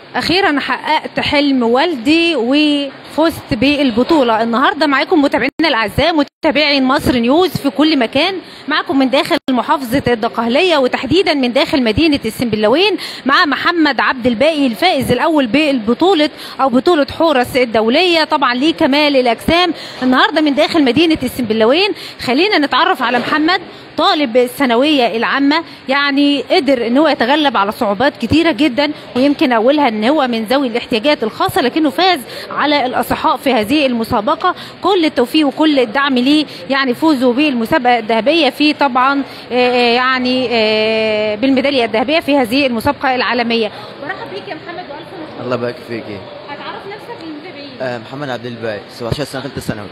اخيرا حققت حلم والدي وفزت بالبطوله النهارده معاكم متابعينا الاعزاء متابعين مصر نيوز في كل مكان معاكم من داخل محافظه الدقهليه وتحديدا من داخل مدينه السنبلاوين مع محمد عبد الباقي الفائز الاول بالبطوله او بطوله حورس الدوليه طبعا ليه كمال الاجسام النهارده من داخل مدينه السنبلاوين خلينا نتعرف على محمد طالب الثانويه العامه يعني قدر ان هو يتغلب على صعوبات كتيره جدا ويمكن اولها ان هو من ذوي الاحتياجات الخاصه لكنه فاز على الاصحاء في هذه المسابقه كل التوفيق وكل الدعم ليه يعني فوزه بالمسابقه الذهبيه في طبعا آه، يعني آه، بالميداليه الذهبيه في هذه المسابقه العالميه برحب بيك يا محمد والف مبروك الله يبارك فيكي هتعرف نفسك للمتابعين آه محمد عبد الباقي 17 سنه ثالثه ثانوي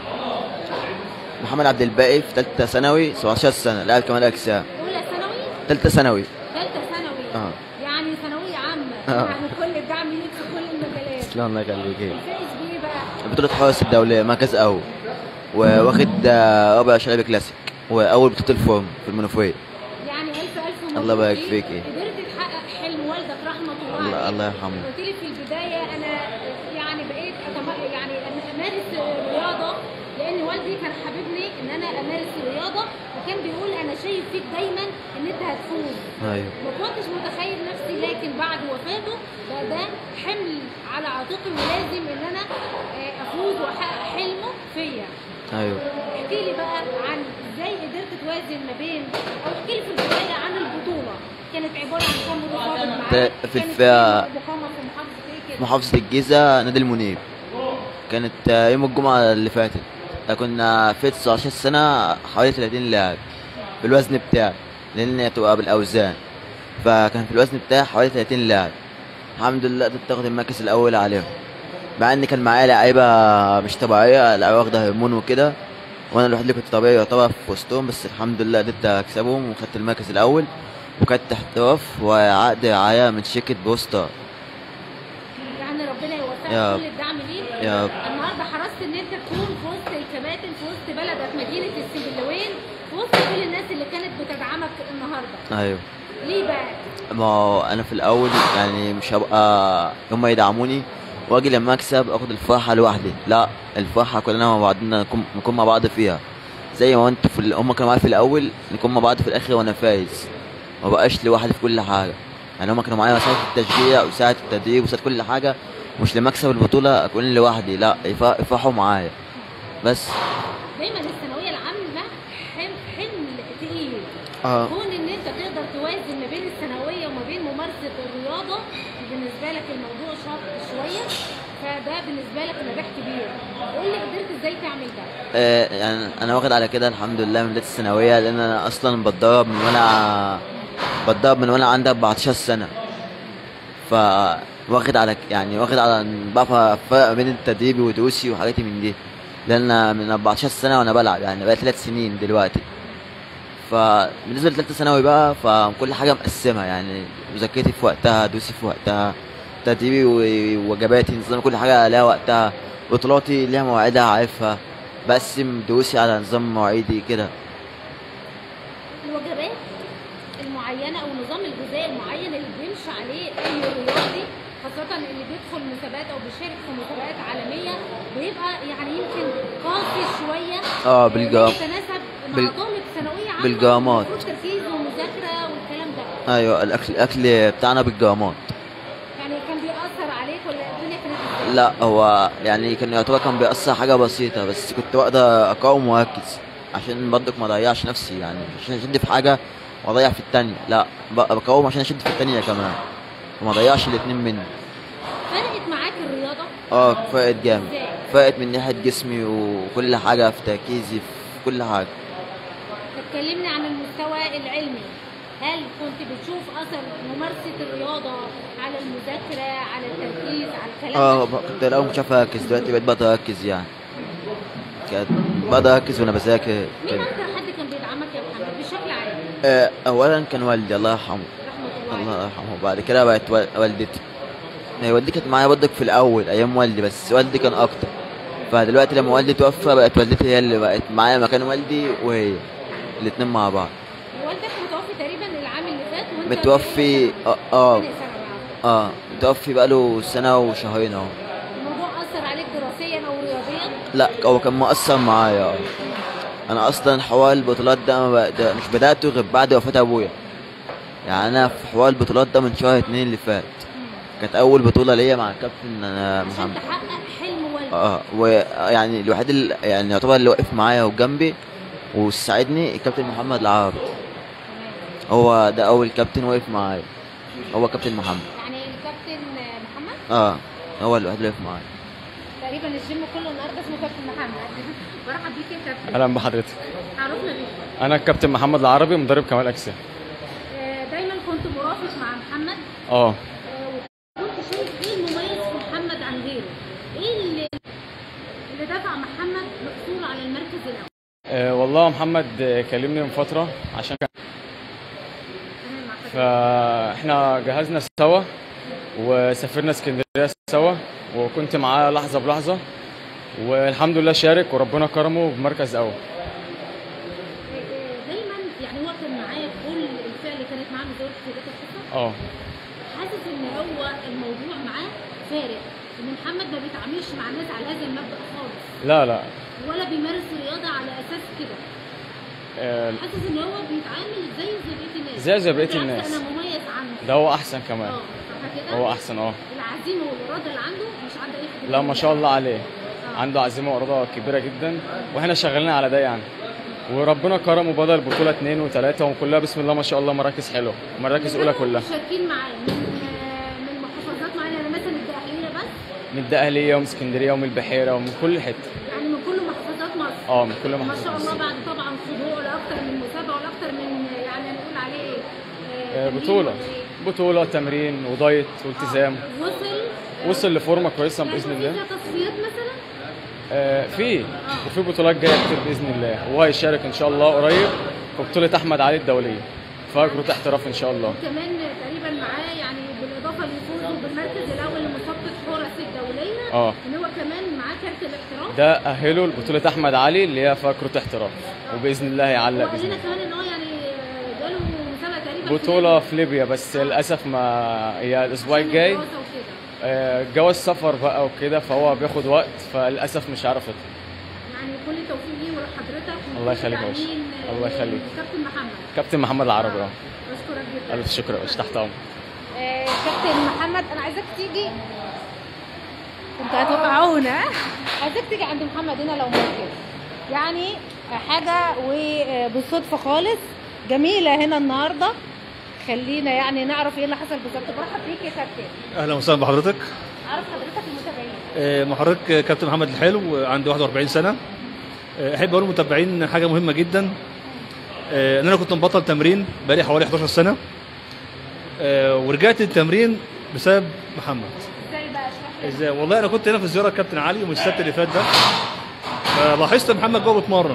محمد عبد الباقي في ثالثه ثانوي 17 سنه لاعب كمال اجسام اولى ثانوي ثالثه ثانوي ثالثه ثانوي اه يعني ثانويه عامه آه. يعني كل الدعم ليك في كل المجالات لا الله يخليكي فايز بايه بقى بطوله حرس الدوليه مركز اول واخد آه، رابع شباب كلاسيك واول بطوله الفورم في المنوفيه يعني الف الف مبروك الله يبارك ليك. فيكي. قدرت تحقق حلم والدك رحمه الله الله عليه. الله يرحمه قلت لي في البدايه انا يعني بقيت أتم... يعني أنا امارس رياضه لان والدي كان حاببني ان انا امارس رياضه وكان بيقول انا شايف فيك دايما ان انت هتفوز ايوه ما كنتش متخيل نفسي لكن بعد وفاته بقى ده حمل على عاتقي ولازم ان انا آه، افوز واحقق حلمه فيا ايوه احكي لي بقى عن ازاي قدرت توازن ما بين او احكي لي في البدايه عن البطوله كانت عباره عن كام متفاوض معاك في كانت الفئة- مقامه في محافظه ايه في كده محافظه الجيزه نادي المنيب كانت آه، يوم الجمعه اللي فاتت آه، كنا في 19 سنه حوالي 30 لاعب في الوزن بتاعي لان هي تبقى بالاوزان فكان في الوزن بتاعي حوالي 30 لاعب الحمد لله قدرت تاخد المركز الاول عليهم مع ان كان معايا لعيبه مش طبيعيه لعيبه واخده هرمون وكده وانا الوحيد اللي كنت طبيعي يعتبر في وسطهم بس الحمد لله قدرت اكسبهم وخدت المركز الاول وكانت احتراف وعقد رعايه من شركه بوستا يعني ربنا يوفقك يا كل الدعم ليك يا رب. النهارده حرصت ان انت تكون في وسط الكباتن في وسط بلدك مدينه السنبلاوين في وسط كل الناس اللي كانت بتدعمك النهارده ايوه ليه بقى؟ ما هو انا في الاول يعني مش هبقى هم يدعموني واجي لما اكسب اخد الفرحه لوحدي لا الفرحه كلنا مع بعضنا نكون نكون مع بعض فيها زي ما انتوا في ال- هم كانوا معايا في الاول نكون مع بعض في الاخر وانا فايز ما بقاش لوحدي في كل حاجه يعني هم كانوا معايا ساعه التشجيع وساعه التدريب وساعه كل حاجه مش لما اكسب البطوله اكون لوحدي لا يف- يفرحوا معايا بس دايما الثانويه العامه حمل حمل تقيل اه كون ان انت تقدر توازن ما بين الثانويه وما بين ممارسه الرياضه بالنسبه لك الموضوع شاق شويه فده بالنسبه لك نجاح كبير قول لي قدرت ازاي تعمل ده آه، يعني انا واخد على كده الحمد لله من بدايه الثانويه لان انا اصلا بتدرب من وانا بتدرب من وانا عندي 14 سنه ف واخد على يعني واخد على إن بعرف افرق بين تدريبي ودروسي وحاجاتي من دي لان من 14 سنه وانا بلعب يعني بقى ثلاث سنين دلوقتي فبالنسبه لثالثه ثانوي بقى فكل حاجه مقسمه يعني مذاكرتي في وقتها دروسي في وقتها تدريبي ووجباتي نظام كل حاجه لها وقتها بطولاتي ليها مواعيدها عارفها بقسم دروسي على نظام مواعيدي كده الوجبات المعينه او نظام الغذاء المعين اللي بيمشي عليه اي رياضي خاصة اللي بيدخل مسابقات او بيشارك في مسابقات عالمية بيبقى يعني يمكن قاسي شوية اه بالجرام يتناسب مع بال- طالب ثانوية عامة بالجرامات. المفروض تركيز ومذاكرة والكلام ده ايوه الاكل الاكل بتاعنا بالجرامات يعني كان بيأثر عليك ولا الدنيا كانت ازاي؟ لا هو يعني كان يعتبر كان بيأثر حاجة بسيطة بس كنت بقدر أقاوم وأركز عشان برضك ما أضيعش نفسي يعني عشان أشد في حاجة وأضيع في التانية لا بق- بقاوم عشان أشد في التانية كمان وما أضيعش الاتنين مني فرقت معاك الرياضة؟ اه فرقت جامد ازاي؟ فرقت من ناحية جسمي وكل حاجة في تركيزي في كل حاجة اتكلمنا عن المستوى العلمي هل كنت بتشوف اثر ممارسه الرياضه على المذاكره على التركيز على الكلام اه ده؟ ب- كنت الأول مش عارف أركز دلوقتي بقيت بقدر أركز يعني كانت بقدر أركز وأنا بذاكر مين كده اكتر حد كان بيدعمك يا محمد بشكل عام آه، أولا كان والدي الله يرحمه رحمه الله, الله عليه. يرحمه بعد كده بقت وال- والدتي هي والدتي كانت معايا برضك في الاول ايام والدي بس والدي كان اكتر فدلوقتي لما والدي توفى بقت والدتي هي اللي بقت معايا مكان والدي وهي الاتنين مع بعض والدك متوفي تقريبا العام اللي فات وانت متوفي اه, آه ربنا يسامحك. اه متوفي بقاله سنة وشهرين اهو الموضوع اثر عليك دراسيا او رياضيا لا هو كان مؤثر معايا آه. انا اصلا حوار البطولات ده, ما ب... ده مش بدأته غير بعد وفاة ابويا يعني انا في حوار البطولات ده من شهر اتنين اللي فات كانت اول بطولة ليا مع الكابتن آه، عشان محمد تحقق حلم والدك اه ويعني الوحيد اللي يعني يعتبر اللي وقف معايا وجنبي وساعدني الكابتن محمد العربي هو ده اول كابتن وقف معايا هو كابتن محمد يعني الكابتن محمد اه هو الوحيد اللي وقف معايا تقريبا الجيم كله النهارده اسمه كابتن محمد برحب بيك يا كابتن اهلا بحضرتك عرفنا بيك انا الكابتن محمد العربي مدرب كمال اجسام آه، دايما كنت مرافق مع محمد اه آه، وكنت شايف ايه المميز في محمد عن غيره؟ ايه اللي اللي دفع محمد للحصول على المركز الاول؟ آه، والله محمد آه، كلمني من فتره عشان كان تمام مع حضرتك. فاحنا جهزنا سوا وسافرنا اسكندريه سوا وكنت معاه لحظه بلحظه والحمد لله شارك وربنا كرمه بمركز اول آه، دايما يعني هو كان معايا في كل الفئه اللي كانت معاه مزور قيادات الخطه اه حاسس ان هو الموضوع معاه فارق ان محمد ما بيتعاملش مع الناس على هذا المبدا خالص لا لا ولا بيمارس رياضه على اساس كده آه، حاسس ان هو بيتعامل زي زي بقيه الناس زي زي بقية بالعكس الناس. انا مميز عنه ده هو احسن كمان اه صح كده هو احسن اه العزيمه والاراده اللي عنده مش عند اي حد لا ما شاء الله عليه آه. عنده عزيمه واراده كبيره جدا واحنا شغالين على ده يعني وربنا كرمه بدل البطوله اثنين وثلاثه وكلها بسم الله ما شاء الله مراكز حلوه مراكز اولى كلها مشاركين معاه من من محافظات معينه يعني مثلا الدقهليه بس من الدقهليه ومن اسكندريه ومن البحيره ومن كل حته يعني من كل محافظات مصر اه من كل ما محافظه شاء الله مصر. بعد طبعا خضوع لاكثر من مسابقه ولاكثر من يعني نقول عليه ايه آه، تمرين بطوله ولا إيه؟ بطوله تمرين ودايت والتزام آه، وصل وصل لفورمه كويسه يعني باذن في الله فيها تصفيات مثلا آه، في وفي بطولات جايه كتير باذن الله وهو هيشارك ان شاء الله قريب في بطوله احمد علي الدوليه فاجرة احتراف ان شاء الله وكمان تقريبا معاه يعني بالاضافه لفوزه بالمركز الاول لمسابقه حورس الدوليه اه ان هو كمان معاه كارت الاحتراف ده اهله لبطوله احمد علي اللي هي فاكره احتراف وباذن الله هيعلق وقال باذن لنا الله كمان ان هو يعني جاله مسابقه تقريبا في بطوله في ليبيا بس للاسف ما هي الاسبوع عشان الجاي الدراسة وكده. آه، جواز سفر بقى وكده فهو بياخد وقت فللاسف مش عارف يطلع يعني كل التوفيق ليه ولحضرتك الله يخليك يا باشا. ومتابعين، آه، الله يخليك. كابتن محمد كابتن محمد العربي اه بشكرك جدا الف شكر يا باشا تحت امرك آه، كابتن محمد انا عايزاك تيجي انتوا هتوقعونا عايزاك تيجي عند محمد هنا لو ممكن يعني حاجه وبالصدفه خالص جميله هنا النهارده خلينا يعني نعرف ايه اللي حصل بالظبط برحب بيك يا كابتن اهلا وسهلا بحضرتك عارف حضرتك المتابعين آه، مع حضرتك آه، كابتن محمد الحلو آه، عندي 41 سنه آه، احب اقول للمتابعين حاجه مهمه جدا آه، ان انا كنت مبطل تمرين بقالي حوالي 11 سنه آه، ورجعت التمرين بسبب محمد ازاي بقى اشرح لي ازاي والله انا كنت هنا في زياره الكابتن علي يوم السبت اللي فات ده فلاحظت محمد جوه بيتمرن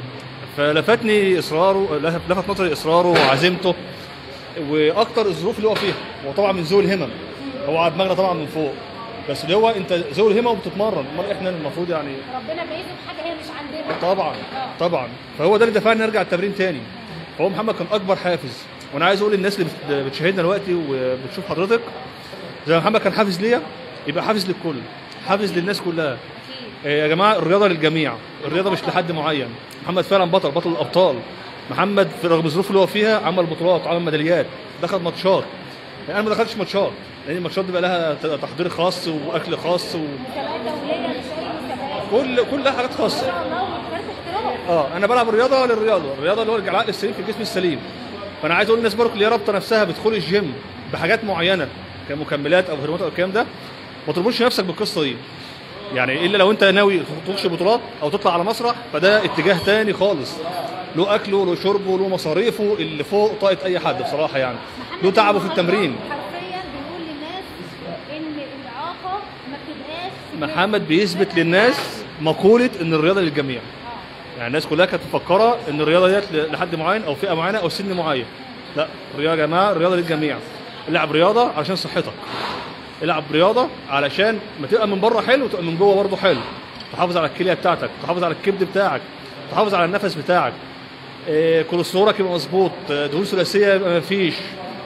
فلفتني اصراره لفت لفت نظري اصراره وعزيمته واكتر الظروف اللي هو فيها هو طبعا من ذوي الهمم هو على دماغنا طبعا من فوق بس اللي هو انت ذوي الهمم وبتتمرن امال احنا المفروض يعني ربنا باذن حاجه هي مش عندنا طبعا طبعا فهو ده اللي دفعني نرجع التمرين تاني فهو محمد كان اكبر حافز وانا عايز اقول للناس اللي بت- بتشاهدنا دلوقتي وبتشوف حضرتك زي ما محمد كان حافز ليا يبقى حافز للكل حافز للناس كلها إيه يا جماعه الرياضه للجميع الرياضه مش لحد معين محمد فعلا بطل بطل الابطال محمد في رغم الظروف اللي هو فيها عمل بطولات وعمل ميداليات دخل ماتشات يعني انا ما دخلتش ماتشات لان الماتشات بيبقى لها ت- تحضير خاص واكل خاص مسابقات دوليه مش اي مسابقات وكل كلها حاجات خاصه ان شاء الله وكارت احتراف اه انا بلعب الرياضه للرياضه الرياضه اللي هو العقل السليم في الجسم السليم فانا عايز اقول للناس برضه اللي هي رابطه نفسها بتدخل الجيم بحاجات معينه كمكملات او هرمونات او الكلام ده ما تربطش نفسك بالقصه دي يعني الا لو انت ناوي تخش بطولات او تطلع على مسرح فده اتجاه تاني خالص له اكله له شربه له مصاريفه اللي فوق طاقه اي حد بصراحه يعني له تعبه في التمرين حرفيا بنقول للناس ان الاعاقه ما بتبقاش في محمد بيثبت للناس مقوله ان الرياضه للجميع يعني الناس كلها كانت مفكره ان الرياضه ديت لحد معين او فئه معينه او سن معين لا الرياضه يا جماعه الرياضه للجميع العب رياضه عشان صحتك العب رياضه علشان ما تبقى من بره حلو وتبقى من جوه برضه حلو تحافظ على الكليه بتاعتك تحافظ على الكبد بتاعك تحافظ على النفس بتاعك إيه كوليسترولك يبقى مظبوط آه، دهون ثلاثيه يبقى ما فيش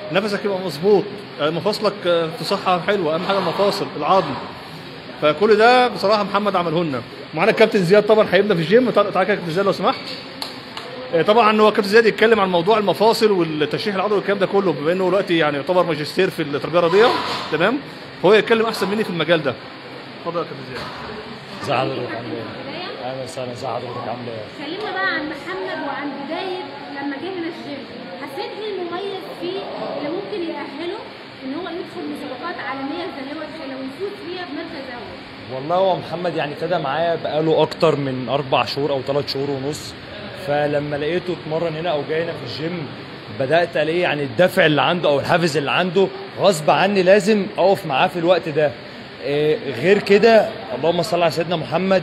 نفسك يبقى مظبوط آه، مفاصلك آه، في صحه حلوه اهم حاجه المفاصل العظم فكل ده بصراحه محمد عمله لنا معانا الكابتن زياد طبعا هيبدا في الجيم تعالى تعالى كده يا كابتن زياد لو سمحت آه، طبعا هو كابتن زياد يتكلم عن موضوع المفاصل والتشريح العضلي والكلام ده كله بما انه دلوقتي يعني يعتبر ماجستير في التربيه الرياضيه تمام هو يتكلم احسن مني في المجال ده اتفضل يا كابتن زياد ازي حضرتك عامل ايه؟ اهلا وسهلا ازي حضرتك عامل ايه؟ كلمنا بقى عن محمد وعن بداية لما جه هنا الجيم حسيت ايه المميز فيه اللي ممكن يأهله ان هو يدخل مسابقات عالمية زي اللي هو دخلها ويفوز فيها بمركز اول والله هو محمد يعني ابتدى معايا بقاله اكتر من اربع شهور او ثلاث شهور ونص فلما لقيته اتمرن هنا او جاي هنا في الجيم بدات الاقي يعني الدافع اللي عنده او الحافز اللي عنده غصب عني لازم اقف معاه في الوقت ده إيه غير كده اللهم صل على سيدنا محمد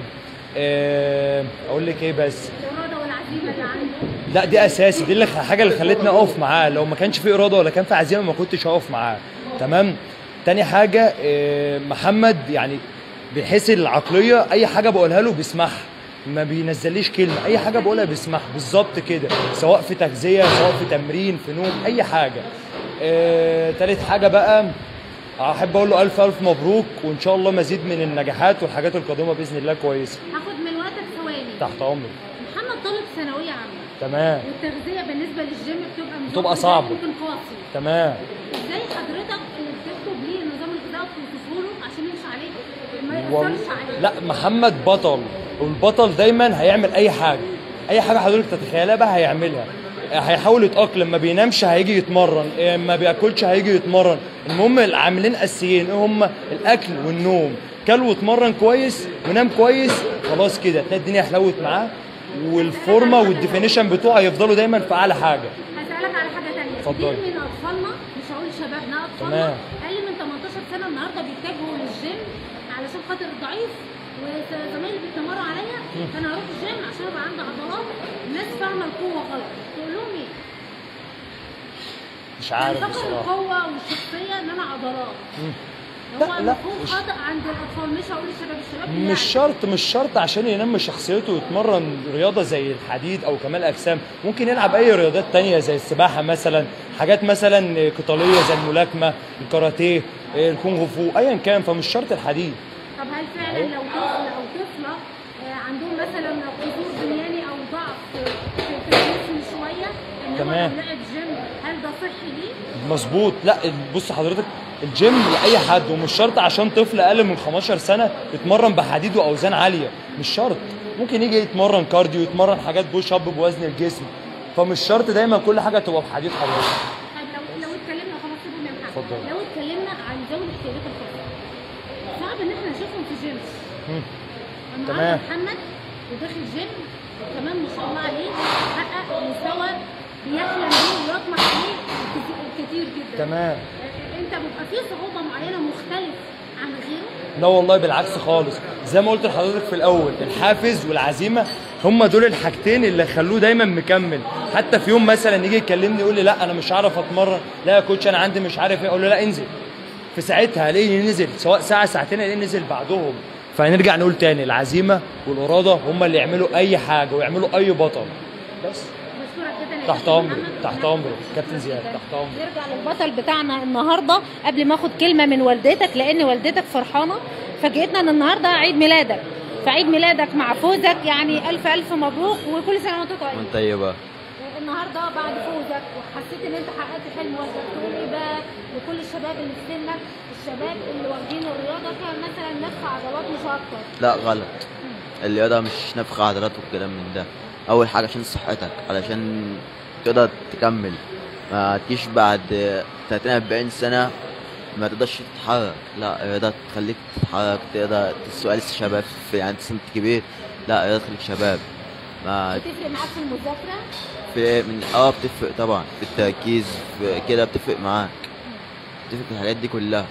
إيه اقول لك ايه بس الإرادة والعزيمة اللي عنده لا دي اساسي دي اللي الحاجه اللي خلتني اقف معاه لو ما كانش في اراده ولا كان في عزيمه ما كنتش هقف معاه تمام تاني حاجه إيه، محمد يعني بحيث العقليه اي حاجه بقولها له بيسمعها ما بينزليش كلمه اي حاجه بقولها بيسمعها بالظبط كده سواء في تغذيه سواء في تمرين في نوم اي حاجه إيه، تالت حاجه بقى احب اقول له الف الف مبروك وان شاء الله مزيد من النجاحات والحاجات القادمه باذن الله كويسه هاخد من وقتك ثواني تحت امرك محمد طالب ثانوية عامة تمام والتغذية بالنسبة للجيم بتبقى نظام بتبقى غذائي صعبة. ممكن قاسي تمام ازاي حضرتك اللي بتكتب ليه النظام الغذائي وتوصفه له عشان يمشي عليه ما وال... يأثرش عليه لا محمد بطل والبطل دايما هيعمل اي حاجه اي حاجه حضرتك تتخيلها بقى هيعملها هيحاول يتاقلم ما بينامش هيجي يتمرن إيه، ما بياكلش هيجي يتمرن المهم العاملين اساسيين ايه هم الاكل والنوم كل واتمرن كويس ونام كويس خلاص كده تلاقي الدنيا حلوت معاه والفورمه والديفينيشن بتوعه يفضلوا دايما في اعلى حاجه هسألك على حاجة تانية اتفضلي. كتير من أطفالنا مش هقول شبابنا أطفالنا تمام. أقل من 18 سنة النهاردة بيتجهوا للجيم علشان خاطر ضعيف وزمايلي بيتنمروا عليا فأنا هروح الجيم عشان أبقى عندي عضلات الناس فاهمة القوة غلط تقول لهم إيه؟ مش عارف يعني فاكر بصراحه القوة والشخصية إن أنا عضلات لا، هو لا، المفروض مش- خطأ عند الأطفال مش هقول الشباب الشباب مش يعني. شرط مش شرط عشان ينمي شخصيته ويتمرن رياضه زي الحديد او كمال اجسام ممكن يلعب اي رياضات تانية زي السباحه مثلا حاجات مثلا قتاليه زي الملاكمه الكاراتيه الكونغ فو ايا كان فمش شرط الحديد طب هل فعلا لو طفل او طفله آه، عندهم مثلا قصور بنياني او ضعف في في الجسم شويه ان هو تمام. لو لعب جيم هل ده صحي ليه؟ مظبوط لا بص حضرتك الجيم لاي حد ومش شرط عشان طفل اقل من 15 سنه يتمرن بحديد واوزان عاليه مش شرط ممكن يجي يتمرن كارديو يتمرن حاجات بوش اب بوزن الجسم فمش شرط دايما كل حاجه تبقى بحديد حضرتك طيب لو لو اتكلمنا خلاص سيبهم يا محمد اتفضل. لو اتكلمنا عن ذوي الاحتياجات الخاصه صعب ان احنا نشوفهم في جيم مم. النهارده تمام. محمد وداخل جيم كمان ما شاء الله عليه حقق مستوى بيحلم بيه ويطمح ليه كتير- كتير جدا تمام انت بيبقى في صعوبه معينه مختلف عن غيره لا والله بالعكس خالص زي ما قلت لحضرتك في الاول الحافز والعزيمه هم دول الحاجتين اللي خلوه دايما مكمل حتى في يوم مثلا يجي يكلمني يقول لي لا انا مش عارف اتمرن لا يا كوتش انا عندي مش عارف ايه اقول له لا انزل في ساعتها الاقيه نزل سواء ساعه ساعتين الاقيه نزل بعدهم فهنرجع نقول تاني العزيمه والاراده هم اللي يعملوا اي حاجه ويعملوا اي بطل بس بشكرك جدا يا تحت كابتن امرك محمد. تحت امرك كابتن زياد تحت امرك نرجع للبطل بتاعنا النهارده قبل ما اخد كلمه من والدتك لان والدتك فرحانه فاجئتنا ان النهارده عيد ميلادك فعيد ميلادك مع فوزك يعني الف الف مبروك وكل سنه وانت طيب وانت طيبه النهارده بعد فوزك وحسيت ان انت حققت حلم والدك تقول ايه بقى لكل الشباب اللي في سنك الشباب اللي واخدين الرياضه كمثلا نفخ عضلات مش اكتر لا غلط الرياضة مش نفخ عضلات والكلام من ده أول حاجة عشان صحتك علشان تقدر تكمل ما تجيش بعد 30 40 سنة ما تقدرش تتحرك لا الرياضة تخليك تتحرك تقدر تسوق لسه شباب في يعني سن كبير لا الرياضة تخليك شباب ما بتفرق معاك في المذاكره في من اه بتفرق طبعا في التركيز في كده بتفرق معاك بتفرق في الحاجات دي كلها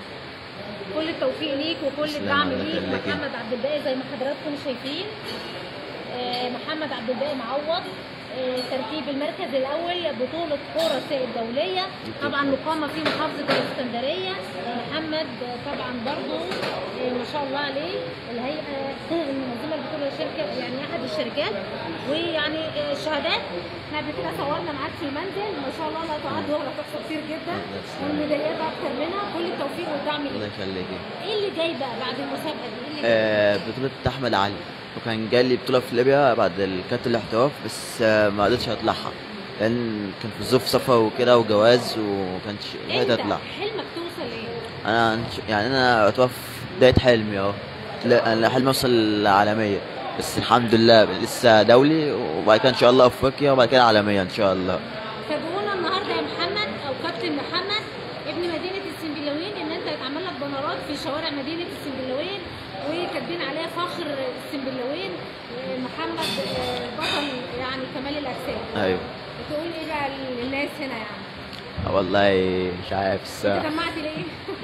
كل التوفيق ليك وكل تسلم، الدعم الله ليك يخليك. محمد عبد الباقي زي ما حضراتكم شايفين آه، محمد عبد الباقي معوض آه، ترتيب المركز الاول بطوله كوره الدوليه طبعا مقامه في محافظه الاسكندريه محمد آه، طبعا برضو آه، ما شاء الله عليه الهيئه المنظمه البطوله شركه يعني احد الشركات ويعني آه، شهادات احنا قبل كده صورنا معاك في المنزل ما شاء الله لا تعد ولا تحصى كتير جدا والميداليات اكتر منها كل التوفيق والدعم الله ليك يخليكي ايه اللي جاي بقى بعد المسابقه دي؟ ايه اللي جاي؟ آه، بطولة أحمد علي وكان جالي بطولة في ليبيا بعد كانت الاحتراف بس آه، ما قدرتش أطلعها لأن كان في ظروف سفر وكده وجواز وما كانش لحقت انت أطلع حلمك توصل ايه؟ أنا يعني أنا أتوقف بداية حلمي أهو لا، أنا حلمي أوصل العالمية بس الحمد لله لسه دولي وبعد كده إن شاء الله أفريقيا وبعد كده عالمية إن شاء الله فاجئونا النهارده يا محمد او كابتن محمد ابن مدينه السنبلاوين ان انت يتعمل لك بنرات في شوارع مدينه السنبلاوين وكاتبين عليها فخر السنبلاوين آه، محمد آه، بطل يعني كمال الاجسام أيوه تقول ايه بقى للناس هنا يعني؟ والله مش عارف انت الصراحة جمعت ليه؟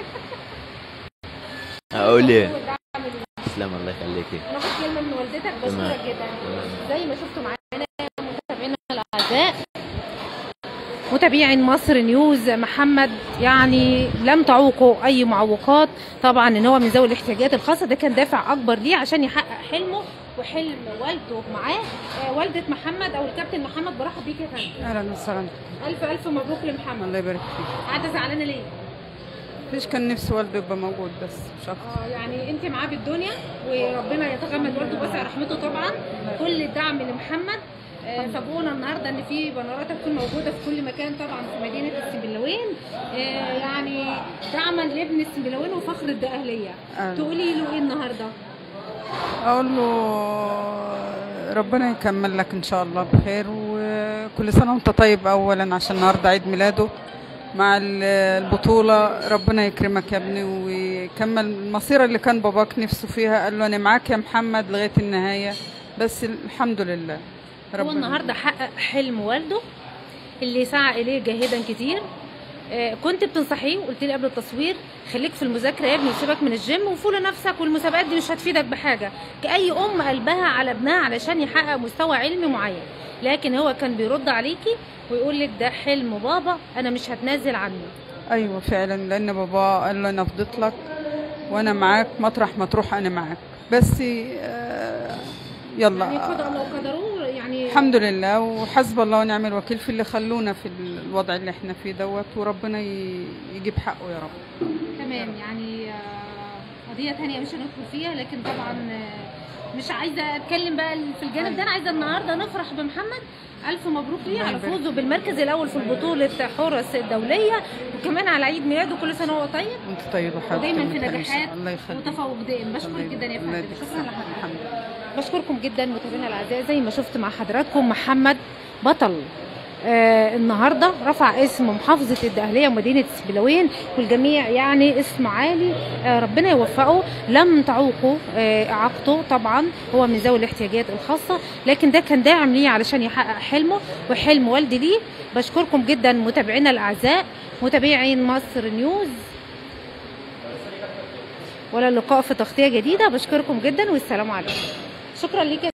أقول إيه والدعم لله. تسلم الله يخليكي ناخد كلمه من والدتك بشكرك تمام. جدا زي ما شفتوا معانا متابعينا الاعزاء متابعين مصر نيوز محمد يعني لم تعوقه اي معوقات طبعا ان هو من ذوي الاحتياجات الخاصه ده كان دافع اكبر ليه عشان يحقق حلمه وحلم والده معاه آه، والده محمد او الكابتن محمد برحب بيك يا فندم اهلا وسهلا الف الف مبروك لمحمد الله يبارك فيك قاعده زعلانه ليه؟ مش كان نفسي والده يبقى موجود بس مش اكتر اه يعني انت معاه بالدنيا وربنا يتغمد والده واسع رحمته طبعا كل الدعم لمحمد آه، فاجئونا النهارده ان في بنرات هتكون موجوده في كل مكان طبعا في مدينه السنبلاوين آه، يعني دعما لابن السنبلاوين وفخر الدقهليه أهلا. تقولي له ايه النهارده؟ اقول له ربنا يكمل لك ان شاء الله بخير وكل سنه وانت طيب اولا عشان النهارده عيد ميلاده مع ال- البطولة ربنا يكرمك يا ابني ويكمل المصيرة اللي كان باباك نفسه فيها قال له أنا معاك يا محمد لغاية النهاية بس الحمد لله هو النهارده حقق حلم والده اللي سعى اليه جاهدا كتير آه، كنت بتنصحيه قلت لي قبل التصوير خليك في المذاكره يا ابني وسيبك من الجيم وفول نفسك والمسابقات دي مش هتفيدك بحاجه كاي ام قلبها على ابنها علشان يحقق مستوى علمي معين لكن هو كان بيرد عليكي ويقول لك ده حلم بابا انا مش هتنازل عنه ايوه فعلا لان بابا قال له انا فضيت لك وانا معاك مطرح ما تروح انا معاك بس آه، يلا يعني قدر الله وقدره يعني الحمد لله وحسب الله ونعم الوكيل في اللي خلونا في الوضع اللي احنا فيه دوت وربنا ي- يجيب حقه يا رب تمام يعني آه، قضية تانية مش هندخل فيها لكن طبعا آه، مش عايزة اتكلم بقى في الجانب ده انا عايزة النهاردة نفرح بمحمد ألف مبروك ليه على فوزه بالمركز الأول في البطولة حرس الدولية وكمان على عيد ميلاده كل سنة وهو طيب وانت طيب يا حبيبتي ودايما في ما تخليش. نجاحات الله يخليك وتفوق دائم بشكرك الله جدا يا الله فندم يديك شكرا الصحة. لحضرتك الحمد لله بشكركم جدا متابعينا الاعزاء زي ما شفت مع حضراتكم محمد بطل آه النهارده رفع اسم محافظه الدقهليه ومدينه السبلاوين والجميع يعني اسم عالي آه ربنا يوفقه لم تعوقه آه اعاقته طبعا هو من ذوي الاحتياجات الخاصه لكن ده كان داعم ليه علشان يحقق حلمه وحلم والدي ليه بشكركم جدا متابعينا الاعزاء متابعين مصر نيوز ولا اللقاء في تغطيه جديده بشكركم جدا والسلام عليكم شكرا ليك يا